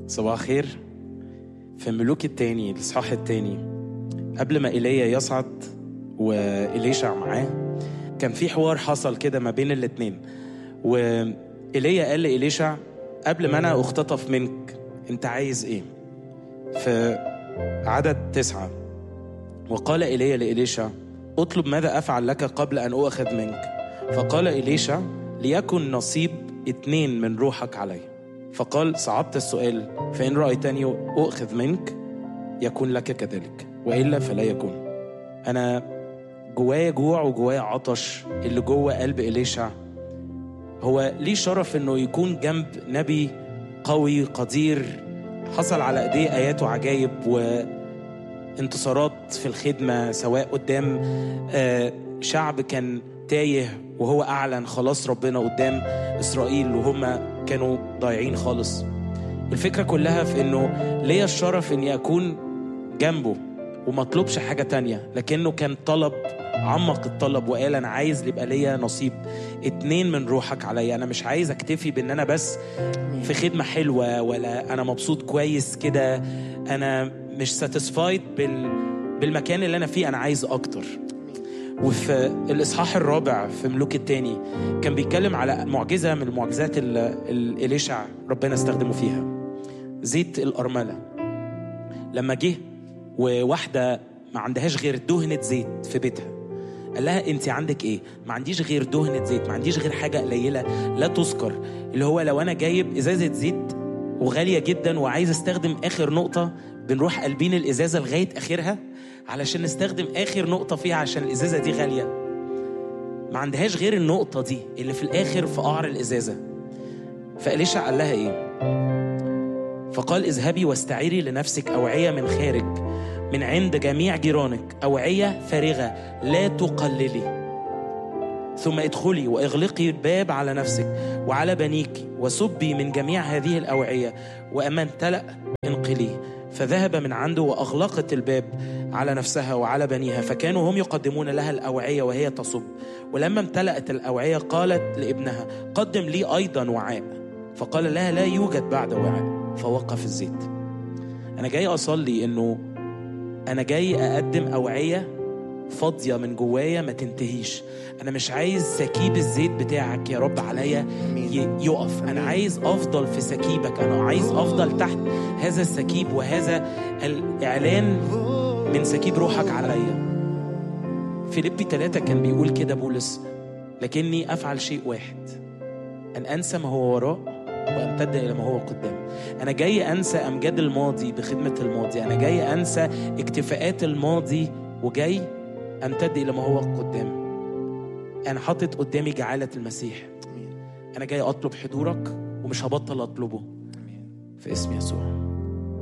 صباح الخير في الملوك التاني الإصحاح التاني قبل ما إيليا يصعد وإليشع معاه كان في حوار حصل كده ما بين الاتنين وإيليا قال لإليشع قبل ما أنا أختطف منك أنت عايز إيه؟ في عدد تسعة وقال إيليا لإليشع اطلب ماذا أفعل لك قبل أن أؤخذ منك فقال إليشع ليكن نصيب اتنين من روحك علي فقال صعبت السؤال فإن رأيتني أؤخذ منك يكون لك كذلك وإلا فلا يكون أنا جوايا جوع وجوايا عطش اللي جوه قلب إليشع هو ليه شرف إنه يكون جنب نبي قوي قدير حصل على ايديه ايات وعجائب وانتصارات في الخدمه سواء قدام آه، شعب كان تايه وهو اعلن خلاص ربنا قدام اسرائيل وهم كانوا ضايعين خالص الفكره كلها في انه ليا الشرف اني اكون جنبه وما اطلبش حاجه تانية لكنه كان طلب عمق الطلب وقال انا عايز يبقى ليا نصيب اتنين من روحك عليا انا مش عايز اكتفي بان انا بس في خدمه حلوه ولا انا مبسوط كويس كده انا مش ساتيسفايد بال بالمكان اللي انا فيه انا عايز اكتر وفي الاصحاح الرابع في ملوك التاني كان بيتكلم على معجزه من المعجزات اللي اللي اليشع ربنا استخدمه فيها زيت الارمله لما جه وواحده ما عندهاش غير دهنه زيت في بيتها قال لها انت عندك ايه ما عنديش غير دهنه زيت ما عنديش غير حاجه قليله لا تذكر اللي هو لو انا جايب ازازه زيت وغاليه جدا وعايز استخدم اخر نقطه بنروح قلبين الازازه لغايه اخرها علشان نستخدم اخر نقطه فيها عشان الازازه دي غاليه ما عندهاش غير النقطه دي اللي في الاخر في قعر الازازه فاليشع قال لها ايه فقال اذهبي واستعيري لنفسك اوعيه من خارج من عند جميع جيرانك أوعية فارغة لا تقللي ثم ادخلي واغلقي الباب على نفسك وعلى بنيك وصبي من جميع هذه الأوعية وأما امتلأ انقليه فذهب من عنده وأغلقت الباب على نفسها وعلى بنيها فكانوا هم يقدمون لها الأوعية وهي تصب ولما امتلأت الأوعية قالت لابنها قدم لي أيضا وعاء فقال لها لا يوجد بعد وعاء فوقف الزيت أنا جاي أصلي إنه أنا جاي أقدم أوعية فاضية من جوايا ما تنتهيش أنا مش عايز سكيب الزيت بتاعك يا رب عليا ي- يقف أنا عايز أفضل في سكيبك أنا عايز أفضل تحت هذا السكيب وهذا الإعلان من سكيب روحك عليا فيليبي ثلاثة كان بيقول كده بولس لكني أفعل شيء واحد أن أنسى ما هو وراء وامتد الى ما هو قدام انا جاي انسى امجاد الماضي بخدمه الماضي انا جاي انسى اكتفاءات الماضي وجاي امتد الى ما هو قدام انا حاطط قدامي جعاله المسيح انا جاي اطلب حضورك ومش هبطل اطلبه في اسم يسوع